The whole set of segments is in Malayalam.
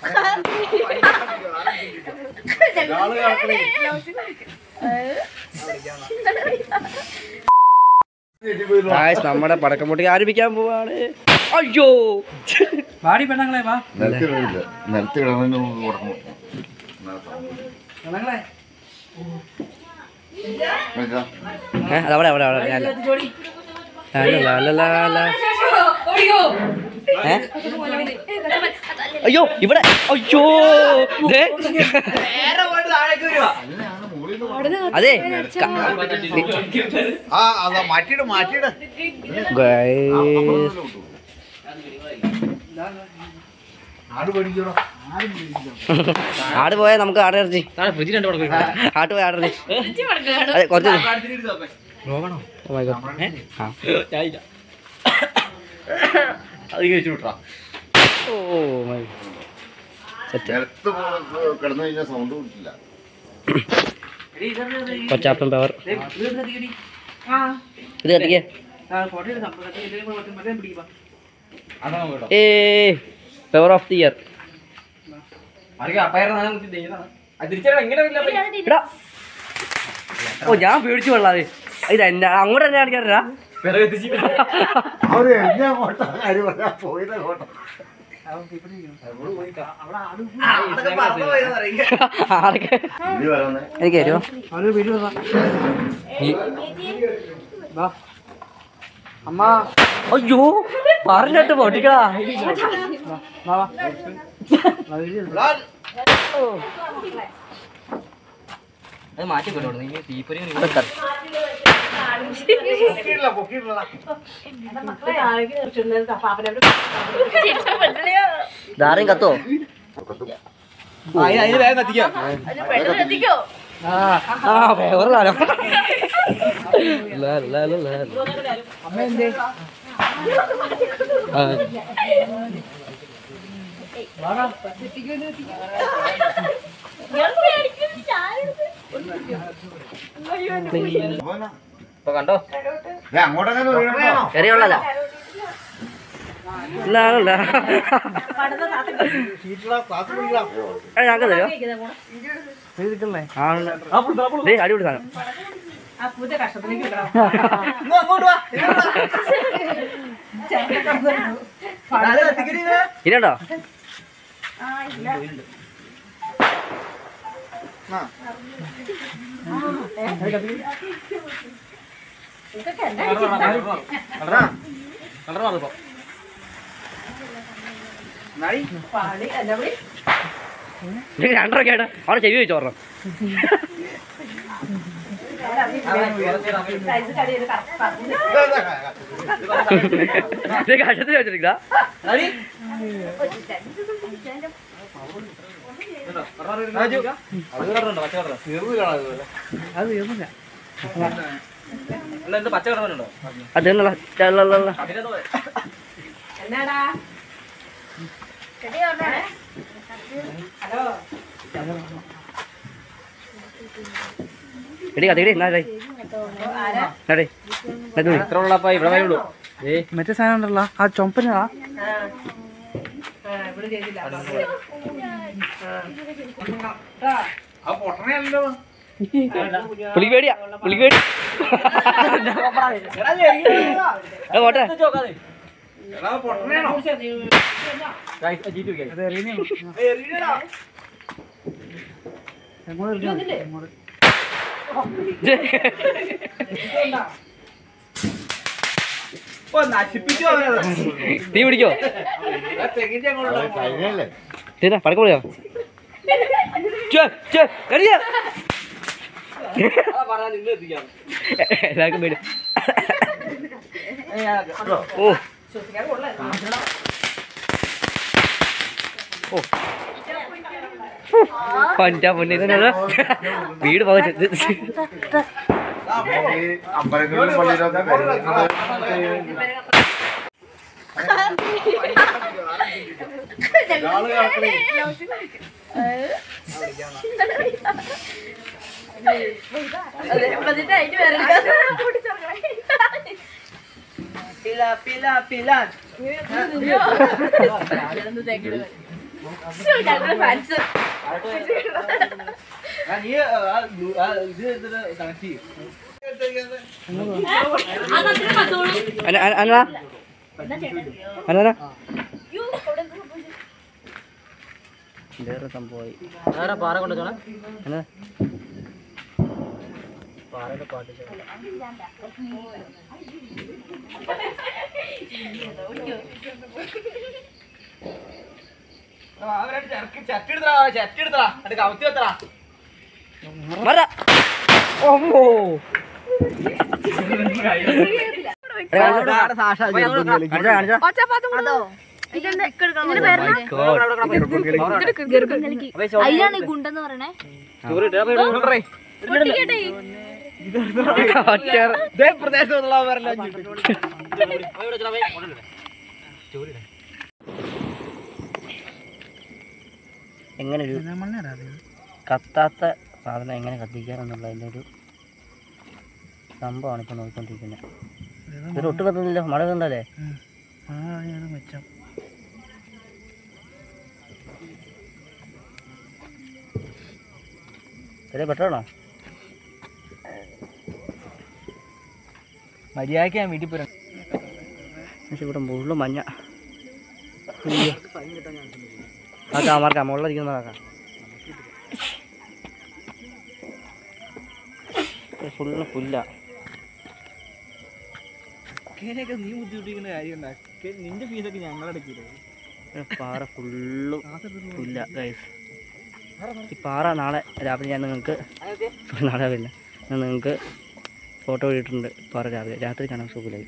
ഗായ്സ് നമ്മുടെ പടക്കം പൊട്ടി ആരംഭിക്കാൻ പോവാണ് അയ്യോ വാടി പെണ്ണങ്ങളെ വാ നിലത്ത് വീണില്ല നിലത്ത് കിടന്നു കൊടുക്കണം പെണ്ണങ്ങളെ ഏ, അതവിടെ അവിടെ അവിടെ ഞാൻ ലാ, ലാ, ലാ, ലാ, ലാ. ഏ? അയ്യോ ഇവിടെ അയ്യോ ദേ. അതെ ക- ആ അതാ മാറ്റിയിട് മാറ്റിയിട് ഗായ്സ്. ആട് പഠിക്കണോ ആട് പോയാൽ നമുക്ക് ആട് ഇറച്ചി ഫ്രിഡ്ജിൽ രണ്ട് കൊടുക്കും ആട്ട് പോയി ആട് ഇറച്ചി അതെ കുറച്ച് Oh my God. ഏ? ആ. Oh my God. Set. നിലത്ത് കിടന്നു കഴിഞ്ഞാൽ സൗണ്ട് കിട്ടില്ല കൊച്ചാപ്പൻ പവർ ഇത് കത്തിക്കേ ഏ പവർ ഓഫ് ദി ഇയർ എടാ ഓ ഞാൻ പേടിച്ചു കൊള്ളാതെ ഇത് എന്നെ അങ്ങോട്ട് തന്നെ കാണിക്കാറില്ല അവര് എന്നെ കോട്ട കാര്യം പറയാ പോയത് കോട്ട ആരൊക്കെ ഇനി വരാന്നേ എനിക്ക് തരുമോ അമ്മ അയ്യോ പറഞ്ഞിട്ട് പൊട്ടിക്കടാ അത് മാറ്റി തീപ്പൊരി ധാരം കത്തോ അതിന് വേഗം കത്തിക്കാം ആ ഫേവറിലാണോ അമ്മ എന്തേ ഇപ്പൊ കണ്ടോ ദേ, അങ്ങോട്ടൊക്കെ വീഴണോ ചെറിയുള്ളല്ല ഇല്ലാണല്ല ഞങ്ങൾക്ക് തരുമോ ആണല്ലേ ദേ, അടിപൊളി സാധനം ഇനിയുണ്ടോ നിങ്ങൾ രണ്ടരൊക്കെ ആയിട്ട് അവിടെ ചെവി വെച്ച് ഓർണം ഇത് കഷത്തിൽ വെച്ചിട്ടില്ല അത് തീർന്നില്ല അത് തിന്നല്ല. ചല്ലല്ലല്ല. എടി കത്തിക്കടി എന്നാ ഡേ ഡേ എത്ര ഉള്ളപ്പാ ഇവിടെ വരുള്ളൂ മറ്റേ സാധനം ഉണ്ടല്ലോ ആ ചുമപ്പനാ പുളിക്ക് പേടിയാ പുളിക്ക് പേടി എടാ, പോട്ടെ അത് എറിയുന്നേ എങ്ങോട്ട് എറിഞ്ഞോ? എങ്ങോട്ട്? നീ പിടിക്കോ അത് കഴിഞ്ഞല്ലേ തീരാ പടക്കം വിളിയോ ചേ, ചേ, എറിയാ. എല്ലാവർക്കും പേടി ഓ ഓ പണ്ടാ പൊന്നെ ഇതെന്നാ വീട് പോകാൻ ഈ അമ്പലങ്ങളിലും പള്ളിയിലൊക്കെ പെരുന്നാള് ഞങ്ങളുടെ ഫാൻസ് അതത്ര പത്തോളൂ അന അന അന അന യ്യോ, അവിടെ എന്താ സംഭവിച്ചത്? വേറെ സംഭവമായി വേറെ പാറ കൊണ്ട് ചോണ അന പാറയുടെ പാട്ട് മറ ഓമ്മോ അതോ ഇതെന്താ ഇതിന്റെ പേരെന്നാ? അതിലാണ് ഈ ഗുണ്ടെന്ന് പറയണേ പൊട്ടിക്കട്ടെ എങ്ങനെ ഒരു കത്താത്ത സാധനം എങ്ങനെ കത്തിക്കാറെന്നുള്ളതിൻ്റെ ഒരു സംഭവമാണ് ഇപ്പൊ നോക്കിക്കൊണ്ടിരിക്കുന്നത് ഇതൊരു ഒട്ടും കത്തുന്നില്ല മഴ കണ്ടല്ലേ ചെറിയ പെട്ടോണോ മര്യാദക്ക് ഞാൻ വീട്ടിൽ പോരാ പക്ഷെ ഇവിടെ മുകളിൽ മഞ്ഞ ആക്കാം മാർക്കാം മുകളിലിരിക്കുന്നതാക്കാം ഫുള്ള് പുല്ല നീ ബുദ്ധിമുട്ടിക്കുന്ന കാര്യം നിന്റെ ഫീസൊക്കെ ഞങ്ങളടക്കില്ലേ പാറ ഫുള്ളും പുല്ല ഗൈസ് ഈ പാറ നാളെ രാവിലെ ഞാൻ നിങ്ങൾക്ക് നാളെ വരില്ല ഞാൻ നിങ്ങൾക്ക് ഫോട്ടോ ഇട്ടിട്ടുണ്ട് പാറ രാവിലെ രാത്രി കാണാൻ സുഖമില്ലായി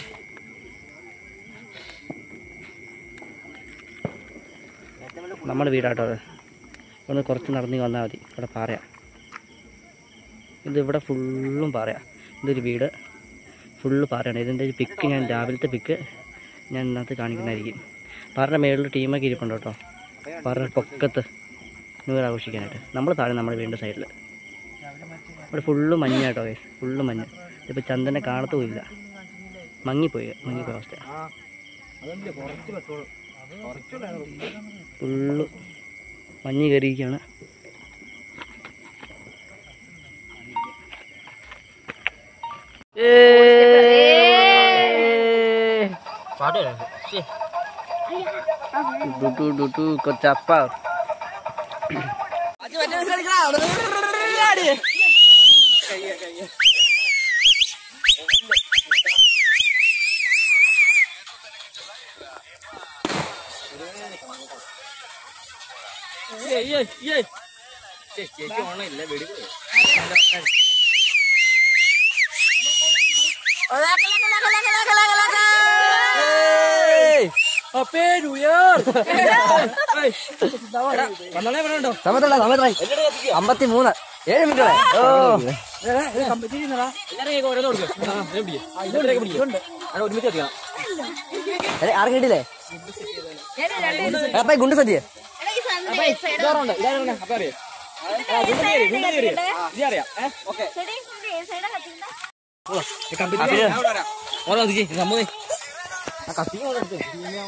നമ്മുടെ വീടാട്ടോ അത് ഒന്ന് കുറച്ച് നടന്നു വന്നാൽ മതി ഇവിടെ പാറയാ ഇത് ഇവിടെ ഫുള്ളും പാറയാ ഇതൊരു വീട് ഫുള്ള് പാറയാണ് ഇതിൻ്റെ ഒരു പിക്ക് ഞാൻ രാവിലത്തെ പിക്ക് ഞാൻ ഇന്നത്തെ കാണിക്കുന്നതായിരിക്കും പാറയുടെ മേളിൽ ടീമൊക്കെ ഇരിപ്പുണ്ട് കേട്ടോ പാറയുടെ പൊക്കത്ത് ന്യൂ ഇയർ ആഘോഷിക്കാനായിട്ട് നമ്മൾ താഴെ നമ്മുടെ വീടിൻ്റെ സൈഡിൽ ഇവിടെ ഫുള്ള് മഞ്ഞാട്ടോ ഗൈസ് ഫുള്ള് മഞ്ഞ് ഇപ്പോൾ ചന്ദനെ കാണത്തുമില്ല മങ്ങിപ്പോയി മങ്ങിപ്പോയ അവസ്ഥ ഫുള്ള് മഞ്ഞ് കയറിയിരിക്കുകയാണ് പാട്ട് ഡുട്ടു ഡുട്ടു കൊച്ചപ്പ ചേച്ചി ഓണമില്ല വെടി അമ്പത്തി മൂന്ന് ഏഴ് മിനിറ്റ് ഓ ഒരുമിച്ച് എത്തിക്കണം എടേ, ആരും കേട്ടില്ലേ അപ്പൊ ഗുണ്ട് സദ്യ ഇതാറുണ്ട് ഇതാറുണ്ട് അപ്പൊ അറിയാം ഇതറിയാം ഓക്കെ ഓരോ നമ്മ ആ കത്തി എടുത്ത്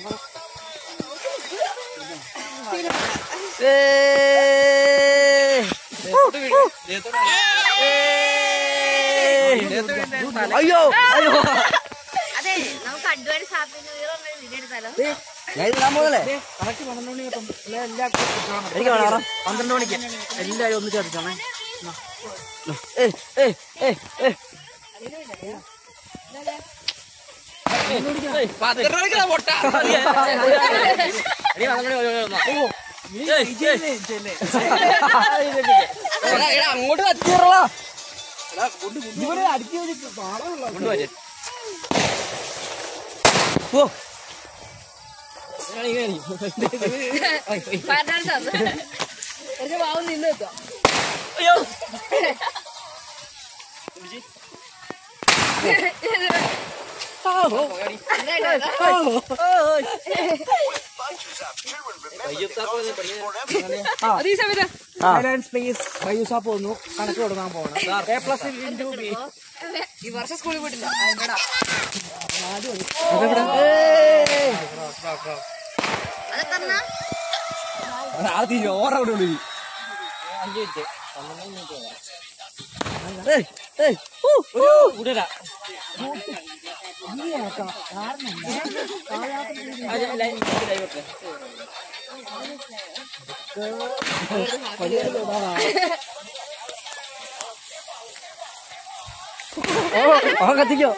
അയ്യോ അയ്യോ അതെ നമുക്ക് advance happy new year video എടുത്താലോ ഞാൻ ഇത് ഇടാൻ പോകുന്നല്ലേ കറക്റ്റ് പന്ത്രണ്ട് മണി കേട്ടോ എല്ലാ എനിക്ക് വേണം വേണം. പന്ത്രണ്ട് മണിക്ക് എല്ലാവരും ഒന്നിച്ച് അടിച്ചോണേ ഏയ് ഏയ് ഏയ് ഏയ് അങ്ങോട്ട് കത്തിയറോ ഓ ഒരു പാവം നിന്ന് വെക്കാം അത് ഈ സമയത്ത് സ്പേസ് ബൈസാപ്പ് വന്നു കണക്ക് കൊടുക്കാൻ പോകണം എ പ്ലസ് ഇൻറ്റു ബി ഈ വർഷം സ്കൂളിൽ പോയിട്ടില്ല അതൊക്കെ അവൻ കത്തിക്കോ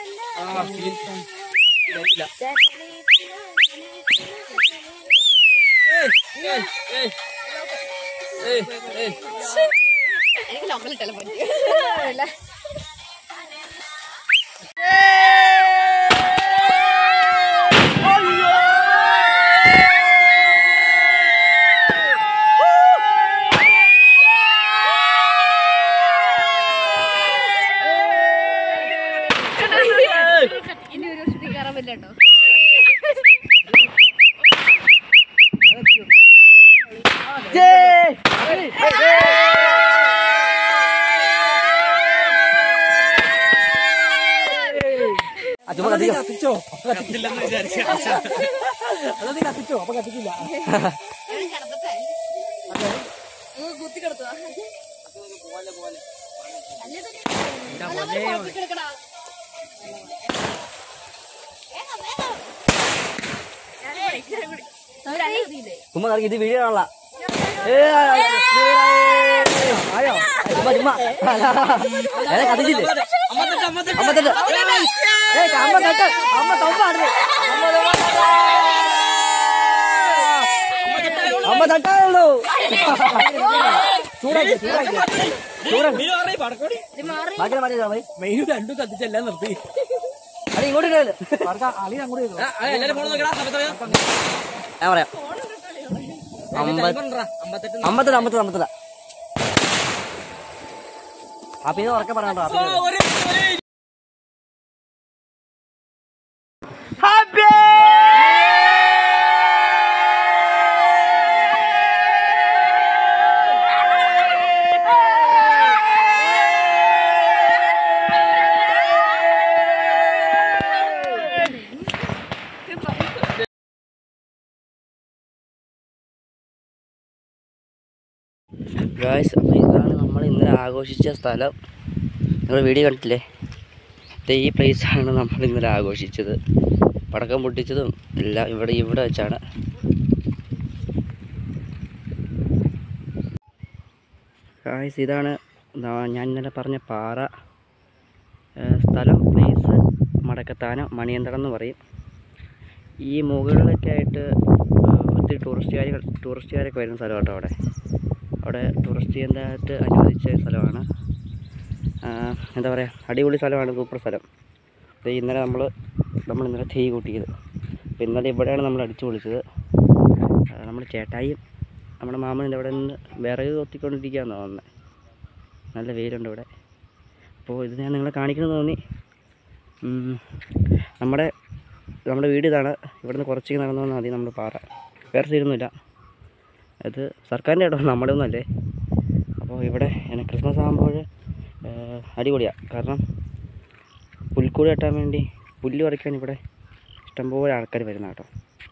എനിക്ക് ലോക്കലിട്ടല്ലോ പറ്റി ഇനി ഒരു വർഷത്തേക്ക് കയറാൻ പറ്റില്ല കേട്ടോ ചുമ്മാ കത്തിക്കോ കിടത്തട്ടെ കുത്തി കിടത്തുക ചുമ്മാ കറക്കി ഇത് വീഡിയോ കാണല ആയോ ചുമ്മാ ചുമ്മാ ഏ കത്തിച്ചില്ലേ അമ്പത്തെട്ട് ഏ അമ്പത്തെട്ട് അമ്മ തൊമ്പാണ് അമ്മ തട്ടാണല്ലോ ചൂടാക്കി ചൂടാക്കി ചൂടാക്കി ബാക്കി മാറ്റി പോയി മെയിൻ രണ്ടും കത്തിച്ചെല്ലാം നിർത്തി അത് ഇങ്ങോട്ട് ഇടല്. അളി അങ്ങോട്ട് ചെയ്തു ഞാൻ പറയാം അമ്പത് അമ്പത്തെട്ട് അമ്പത്തെട്ട് അമ്പത്തെട്ട് അമ്പത്തെട്ട് അപ്പൊ ഇത് ഉറക്കെ പറയണ്ടോ അപ്പൊ ഇത് ഗായ്സ് അപ്പോൾ ഇതാണ് നമ്മൾ ഇന്നലെ ആഘോഷിച്ച സ്ഥലം നിങ്ങൾ വീഡിയോ കണ്ടിട്ടില്ലേ ദേ ഈ പ്ലേസാണ് നമ്മൾ ഇന്നലെ ആഘോഷിച്ചത് പടക്കം പൊട്ടിച്ചതും എല്ലാം ഇവിടെ ഇവിടെ വെച്ചാണ് ഗായ്സ് ഇതാണ് നാ- ഞാൻ ഇന്നലെ പറഞ്ഞ പാറ ഏഹ് സ്ഥലം പ്ലേസ് മടക്കത്താനം മണിയന്തടം എന്ന് പറയും ഈ മുകളിലൊക്കെ ആയിട്ട് ഏഹ് ഒത്തിരി ടൂറിസ്റ്റുകാർ ടൂറിസ്റ്റുകാരൊക്കെ വരുന്ന സ്ഥലം കേട്ടോ അവിടെ അവിടെ ടൂറിസ്റ്റ് ചെയ്യാനായിട്ട് അനുവദിച്ച സ്ഥലമാണ് ആ, എന്താ പറയുക അടിപൊളി സ്ഥലമാണ് സൂപ്പർ സ്ഥലം ഇത് ഇന്നലെ നമ്മൾ നമ്മൾ ഇന്നലെ തീ കൂട്ടിയത് അപ്പോൾ ഇന്നലെ ഇവിടെയാണ് നമ്മൾ അടിച്ചു പൊളിച്ചത് നമ്മൾ ചേട്ടായിയും നമ്മുടെ മാമൻ്റെ അവിടെ നിന്ന് വിറക് കൊത്തിക്കൊണ്ടിരിക്കുകയെന്നാണ് തോന്നുന്നത് നല്ല വെയിലുണ്ട് ഇവിടെ അപ്പോൾ ഇത് ഞാൻ നിങ്ങളെ കാണിക്കണമെന്ന് തോന്നി ഉം, നമ്മുടെ നമ്മുടെ വീട് ഇതാണ് ഇവിടുന്ന് കുറച്ചേക്ക് നടന്നു വന്നാൽ മതി നമ്മുടെ പാറ വേറെ സൈഡൊന്നുമില്ല അത് സർക്കാരിൻ്റെ കേട്ടോ നമ്മുടെ ഒന്നുമല്ലേ അപ്പോൾ ഇവിടെ എന്നെ ക്രിസ്മസ് ആകുമ്പോൾ അടിപൊളിയാണ് കാരണം പുൽക്കൂട് കെട്ടാൻ വേണ്ടി പുല്ല് പറിക്കാൻ ഇവിടെ ഇഷ്ടംപോലെ ആൾക്കാർ വരുന്ന കേട്ടോ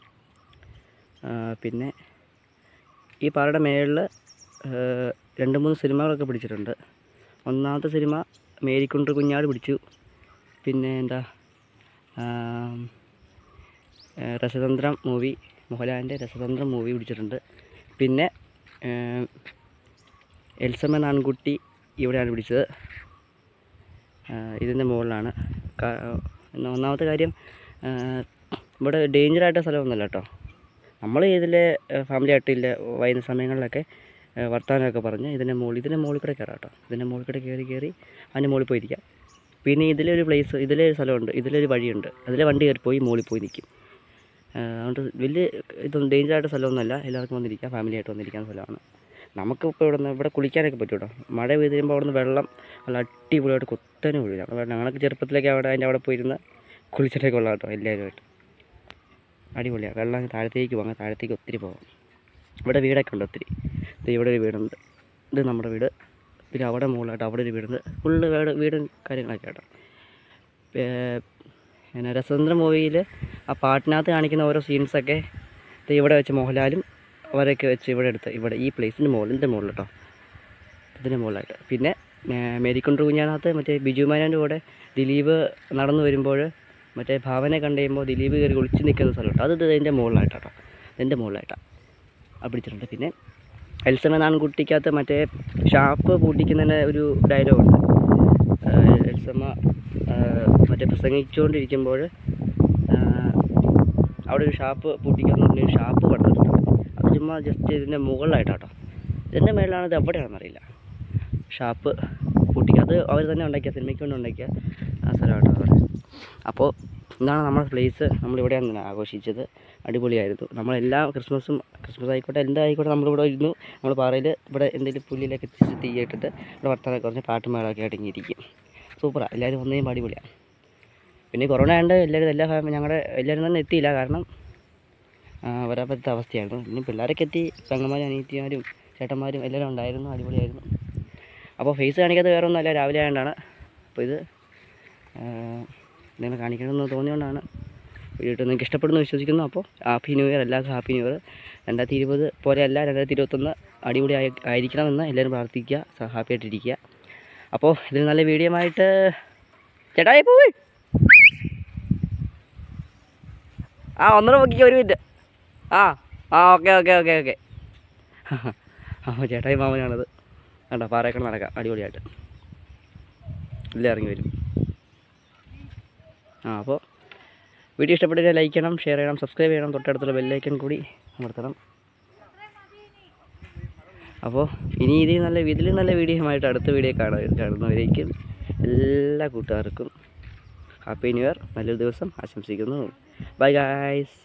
ആ, പിന്നെ ഈ പാറയുടെ മേളിൽ രണ്ട് മൂന്ന് സിനിമകളൊക്കെ പിടിച്ചിട്ടുണ്ട് ഒന്നാമത്തെ സിനിമ മേരിക്കുണ്ട് കുഞ്ഞാട് പിടിച്ചു പിന്നെ എന്താ ആം, ഏ, രസതന്ത്രം മൂവി മോഹൻലാലിൻ്റെ രസതന്ത്രം മൂവി പിടിച്ചിട്ടുണ്ട് പിന്നെ ഏം, എൽസമ്മ എന്ന ആൺകുട്ടി ഇവിടെയാണ് പിടിച്ചത് ഇതിൻ്റെ മുകളിലാണ് കാ- പിന്നെ ഒന്നാമത്തെ കാര്യം ആ, ഇവിടെ ഡേഞ്ചറായിട്ട് സ്ഥലമൊന്നുമല്ല കേട്ടോ നമ്മൾ ഇതിലെ ഫാമിലി ആയിട്ടില്ല വൈകുന്ന സമയങ്ങളിലൊക്കെ ആ, വർത്തമാനമൊക്കെ പറഞ്ഞ് ഇതിൻ്റെ മുകളിൽ ഇതിൻ്റെ മുകളിൽ കൂടെ കയറാം കേട്ടോ ഇതിൻ്റെ മുകളിൽ കൂടെ കയറി കയറി അതിൻ്റെ മുകളിൽ പോയിരിക്കാം പിന്നെ ഇതിലൊരു പ്ലേസ് ഇതിലൊരു സ്ഥലമുണ്ട് ഇതിലൊരു വഴിയുണ്ട് അതിലെ വണ്ടി കയറി പോയി മുകളിൽ പോയി നിൽക്കും ആ, അതുകൊണ്ട് വലിയ ഇതൊന്നും ഡേഞ്ചറായിട്ട് സ്ഥലമൊന്നുമല്ല എല്ലാവർക്കും വന്നിരിക്കാം ഫാമിലി ആയിട്ട് വന്നിരിക്കുന്ന സ്ഥലമാണ് നമുക്കിപ്പോൾ ഇവിടെ നിന്ന് ഇവിടെ കുളിക്കാനൊക്കെ പറ്റും കേട്ടോ മഴ പെയ്ത് കഴിയുമ്പോൾ അവിടെ നിന്ന് വെള്ളം നല്ല അടിപൊളിയായിട്ട് കുത്തനെ ഒഴുകാം അവിടെ ഞങ്ങൾക്ക് ചെറുപ്പത്തിലൊക്കെ അവിടെ അതിൻ്റെ അവിടെ പോയിരുന്ന് കുളിച്ചിട്ടൊക്കെ ഉള്ള കേട്ടോ എല്ലാവരുമായിട്ട് അടിപൊളിയാണ് വെള്ളം അങ്ങ് താഴത്തേക്ക് പോകാം താഴത്തേക്ക് ഒത്തിരി പോകാം ഇവിടെ വീടൊക്കെ ഉണ്ട് ഒത്തിരി ഇത് ഇവിടെ ഒരു വീടുണ്ട് ഇത് നമ്മുടെ വീട് പിന്നെ അവിടെ മുകളിലായിട്ട് അവിടെ ഒരു വീടുണ്ട് ഫുള്ള് വീട് വീടും കാര്യങ്ങളൊക്കെ കേട്ടോ പേ- പിന്നെ രസതന്ത്ര മൂവിയിൽ ആ പാട്ടിനകത്ത് കാണിക്കുന്ന ഓരോ സീൻസൊക്കെ ഇത് ഇവിടെ വെച്ച് മോഹൻലാലും വരെയൊക്കെ വെച്ച് ഇവിടെ എടുത്ത് ഇവിടെ ഈ പ്ലേസിൻ്റെ മുകളിൻ്റെ മുകളിൽ കേട്ടോ ഇതിൻ്റെ മുകളിലായിട്ട് പിന്നെ ഏർ മേരിക്കുണ്ട് കുഞ്ഞാനകത്ത് മറ്റേ ബിജു മാനാൻ്റെ കൂടെ ദിലീപ് നടന്നു വരുമ്പോൾ മറ്റേ ഭാവനെ കണ്ടു കഴിയുമ്പോൾ ദിലീപ് കയറി ഒളിച്ച് നിൽക്കുന്ന സ്ഥലമുണ്ട് അത് ഇതിൻ്റെ മുകളിലായിട്ടാണ് കേട്ടോ ഇതിൻ്റെ മുകളിലായിട്ടാണ് അത് പിടിച്ചിട്ടുണ്ട് പിന്നെ എൽസമ്മ നാൺകുട്ടിക്കകത്ത് മറ്റേ ഷാപ്പ് പൂട്ടിക്കുന്നതിൻ്റെ ഒരു ഡയലോഗുണ്ട് എൽസമ്മ ഏർ മറ്റേ പ്രസംഗിച്ചുകൊണ്ടിരിക്കുമ്പോൾ അവിടെ ഒരു ഷാപ്പ് പൂട്ടിക്കാന്ന് പറഞ്ഞൊരു ഷാപ്പ് പണിതിട്ടുണ്ട് അത് ചുമ്മാ ജസ്റ്റ് ഇതിൻ്റെ മുകളിലായിട്ടാട്ടോ ഇതിൻ്റെ മേളിലാണ് ഇത് എവിടെയാണെന്ന് അറിയില്ല ഷാപ്പ് പൂട്ടിക്കുക അത് അവർ തന്നെ ഉണ്ടാക്കിയ സിനിമയ്ക്ക് വേണ്ടി ഉണ്ടാക്കിയ ആ സ്ഥലമാട്ടോ അവിടെ അപ്പോൾ ഇതാണ് നമ്മുടെ പ്ലേസ് നമ്മളിവിടെയാണ് ആഘോഷിച്ചത് അടിപൊളിയായിരുന്നു നമ്മളെല്ലാ ക്രിസ്മസും ക്രിസ്മസ് ആയിക്കോട്ടെ എന്തായിക്കോട്ടെ നമ്മളിവിടെ ഇരുന്നു നമ്മൾ പാറയിൽ ഇവിടെ എന്തെങ്കിലും പുല്ലിലൊക്കെ എത്തിച്ച് തീയിട്ടിട്ട് ഇവിടെ വർത്തമാനമൊക്കെ പറഞ്ഞ് പാട്ടും മേളമൊക്കെ ആയിട്ട് ഇങ്ങനെ ഇരിക്കും സൂപ്പറാണ് എല്ലാവരും വന്നു കഴിയുമ്പോൾ അടിപൊളിയാണ് പിന്നെ കൊറോണ ആയതുകൊണ്ട് എല്ലാവരും എല്ലാ ഫാമിലി ഞങ്ങളുടെ എല്ലാവരും തന്നെ എത്തിയില്ല കാരണം ആ, വരാൻ പറ്റാത്ത അവസ്ഥയായിരുന്നു ഇനി പിള്ളേരൊക്കെ എത്തി പെങ്ങന്മാരും അനിയത്തിമാരും ചേട്ടന്മാരും എല്ലാവരും ഉണ്ടായിരുന്നു അടിപൊളിയായിരുന്നു അപ്പോൾ ഫേസ് കാണിക്കാതെ വേറെ ഒന്നുമല്ല രാവിലെ ആയതുകൊണ്ടാണ് അപ്പോൾ ഇത് നിങ്ങൾ കാണിക്കണമെന്ന് തോന്നിയോണ്ടാണ് വീഡിയോ ഇട്ട് നിങ്ങൾക്ക് ഇഷ്ടപ്പെടുന്നു വിശ്വസിക്കുന്നു അപ്പോൾ ഹാപ്പി ന്യൂ ഇയർ എല്ലാവർക്കും ഹാപ്പി ന്യൂ ഇയർ രണ്ടായിരത്തി ഇരുപത് പോലെയല്ല രണ്ടായിരത്തി ഇരുപത്തൊന്ന് അടിപൊളി ആയി ആയിരിക്കണമെന്ന് എല്ലാവരും പ്രാർത്ഥിക്കുക ഹാപ്പി ആയിട്ടിരിക്കുക അപ്പോൾ ഇതിൽ നല്ല വീഡിയോ ആയിട്ട് ചേട്ടായി പോയി ആ ഒന്നര നോക്കിക്കോ ഒരു മിനിറ്റ് ആ ആ ഓക്കെ ഓക്കെ ഓക്കെ ഓക്കെ ആ ചേട്ടായി മാമനാണത് കണ്ടോ പാറയൊക്കെ നടക്കാം അടിപൊളിയായിട്ട് എല്ലാം ഇറങ്ങി വരും ആ അപ്പോൾ വീഡിയോ ഇഷ്ടപ്പെട്ടില്ല ലൈക്ക് ചെയ്യണം ഷെയർ ചെയ്യണം സബ്സ്ക്രൈബ് ചെയ്യണം തൊട്ടടുത്തുള്ള ബെല്ലൈക്കൺ കൂടി അമർത്തണം അപ്പോൾ ഇനി ഇതിൽ നല്ല ഇതിൽ നല്ല വീഡിയോയുമായിട്ട് അടുത്ത വീഡിയോ കാണാൻ കാണുന്നവരേക്കും എല്ലാ കൂട്ടുകാർക്കും ഹാപ്പി ന്യൂ ഇയർ നല്ലൊരു ദിവസം ആശംസിക്കുന്നു ബൈ ഗായ്സ്